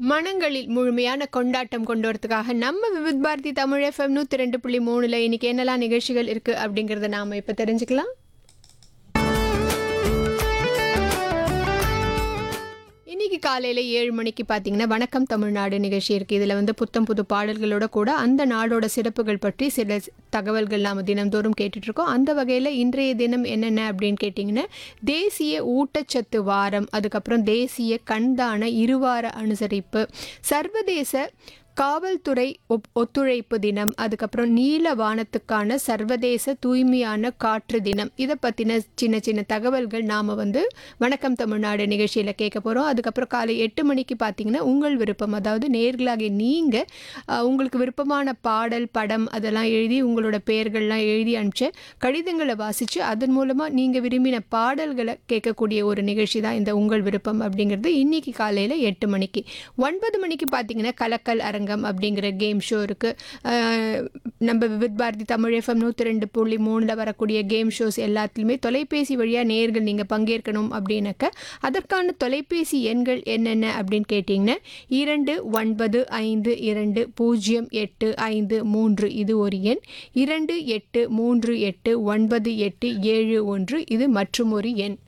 மனங்களில் முழுமையான கொண்டாட்டம் கொண்டு வரதுக்காக நம்ம விவித் பாரதி தமிழ் எஃப்எம் நூற்றி ரெண்டு புள்ளி மூணுல இன்னைக்கு என்னெல்லாம் நிகழ்ச்சிகள் இருக்கு அப்படிங்கிறத நாம இப்போ தெரிஞ்சுக்கலாம் இன்னைக்கு காலையில் ஏழு மணிக்கு பார்த்தீங்கன்னா வணக்கம் தமிழ்நாடு நிகழ்ச்சி இருக்குது இதில் வந்து புத்தம் புது பாடல்களோட கூட அந்த நாடோட சிறப்புகள் பற்றி சில தகவல்கள் நாம் தினந்தோறும் கேட்டுட்ருக்கோம் அந்த வகையில் இன்றைய தினம் என்னென்ன அப்படின்னு கேட்டிங்கன்னா தேசிய ஊட்டச்சத்து வாரம் அதுக்கப்புறம் தேசிய கண்தான இருவார அனுசரிப்பு சர்வதேச காவல்துறை ஒப் ஒத்துழைப்பு தினம் அதுக்கப்புறம் நீல வானத்துக்கான சர்வதேச தூய்மையான காற்று தினம் இதை பற்றின சின்ன சின்ன தகவல்கள் நாம் வந்து வணக்கம் தமிழ்நாடு நிகழ்ச்சியில் கேட்க போகிறோம் அதுக்கப்புறம் காலை எட்டு மணிக்கு பார்த்தீங்கன்னா உங்கள் விருப்பம் அதாவது நேர்களாகிய நீங்கள் உங்களுக்கு விருப்பமான பாடல் படம் அதெல்லாம் எழுதி உங்களோட பெயர்கள்லாம் எழுதி அனுப்பிச்சு கடிதங்களை வாசித்து அதன் மூலமாக நீங்கள் விரும்பின பாடல்களை கேட்கக்கூடிய ஒரு நிகழ்ச்சி தான் இந்த உங்கள் விருப்பம் அப்படிங்கிறது இன்னைக்கு காலையில் எட்டு மணிக்கு ஒன்பது மணிக்கு பார்த்தீங்கன்னா கலக்கல் அரங்கம் அப்படிங்கிற கேம் ஷோ இருக்குது நம்ம விவித் பாரதி தமிழ் எஃப்எம் நூற்றி ரெண்டு புள்ளி மூணில் வரக்கூடிய கேம் ஷோஸ் எல்லாத்துலேயுமே தொலைபேசி வழியாக நேர்கள் நீங்கள் பங்கேற்கணும் அப்படின்னாக்க அதற்கான தொலைபேசி எண்கள் என்னென்ன அப்படின்னு கேட்டிங்கன்னா இரண்டு ஒன்பது ஐந்து இரண்டு பூஜ்ஜியம் எட்டு ஐந்து மூன்று இது ஒரு எண் இரண்டு எட்டு மூன்று எட்டு ஒன்பது எட்டு ஏழு ஒன்று இது மற்றும் ஒரு எண்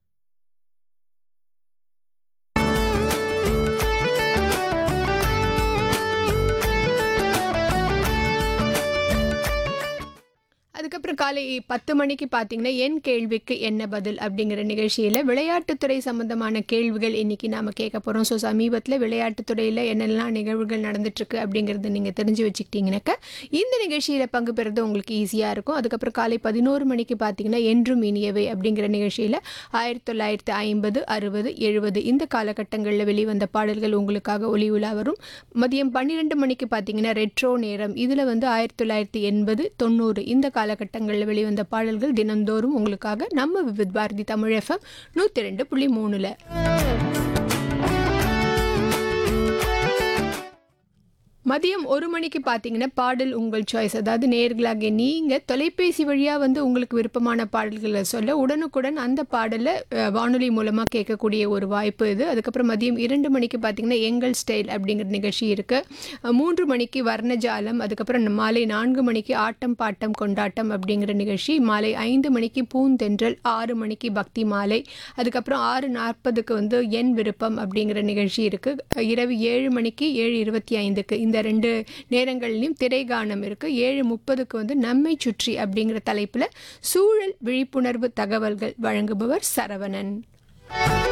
அதுக்கப்புறம் காலை பத்து மணிக்கு பார்த்தீங்கன்னா என் கேள்விக்கு என்ன பதில் அப்படிங்கிற நிகழ்ச்சியில் விளையாட்டுத்துறை சம்பந்தமான கேள்விகள் இன்னைக்கு நாம் கேட்க போகிறோம் ஸோ சமீபத்தில் விளையாட்டுத்துறையில் என்னெல்லாம் நிகழ்வுகள் நடந்துட்டுருக்கு அப்படிங்கிறத நீங்கள் தெரிஞ்சு வச்சுக்கிட்டீங்கன்னாக்கா இந்த நிகழ்ச்சியில் பங்கு பெறது உங்களுக்கு ஈஸியாக இருக்கும் அதுக்கப்புறம் காலை பதினோரு மணிக்கு பார்த்தீங்கன்னா என்றும் இனியவை அப்படிங்கிற நிகழ்ச்சியில் ஆயிரத்தி தொள்ளாயிரத்தி ஐம்பது அறுபது எழுபது இந்த காலகட்டங்களில் வெளிவந்த பாடல்கள் உங்களுக்காக ஒளி உலா வரும் மதியம் பன்னிரெண்டு மணிக்கு பார்த்தீங்கன்னா ரெட்ரோ நேரம் இதில் வந்து ஆயிரத்தி தொள்ளாயிரத்தி எண்பது தொண்ணூறு இந்த காலகட்டங்களில் வெளிவந்த பாடல்கள் தினந்தோறும் உங்களுக்காக நம்ம விவித் பாரதி தமிழ் எஃப்எம் நூற்றி ரெண்டு புள்ளி மூணில் மதியம் ஒரு மணிக்கு பார்த்தீங்கன்னா பாடல் உங்கள் சாய்ஸ் அதாவது நேர்களாக நீங்கள் தொலைபேசி வழியாக வந்து உங்களுக்கு விருப்பமான பாடல்களை சொல்ல உடனுக்குடன் அந்த பாடலை அஹ், வானொலி மூலமாக கேட்கக்கூடிய ஒரு வாய்ப்பு இது அதுக்கப்புறம் மதியம் இரண்டு மணிக்கு பார்த்தீங்கன்னா எங்கள் ஸ்டைல் அப்படிங்கிற நிகழ்ச்சி இருக்குது மூன்று மணிக்கு வர்ணஜாலம் அதுக்கப்புறம் மாலை நான்கு மணிக்கு ஆட்டம் பாட்டம் கொண்டாட்டம் அப்படிங்கிற நிகழ்ச்சி மாலை ஐந்து மணிக்கு பூந்தென்றல் ஆறு மணிக்கு பக்தி மாலை அதுக்கப்புறம் ஆறு நாற்பதுக்கு வந்து என் விருப்பம் அப்படிங்கிற நிகழ்ச்சி இருக்குது இரவு ஏழு மணிக்கு ஏழு இருபத்தி ஐந்துக்கு இந்த ரெண்டு நேரங்கள்லையும் திரைகானம் இருக்குது ஏழு முப்பதுக்கு வந்து நம்மை சுற்றி அப்படிங்கிற தலைப்பில் சூழல் விழிப்புணர்வு தகவல்கள் வழங்குபவர் சரவணன்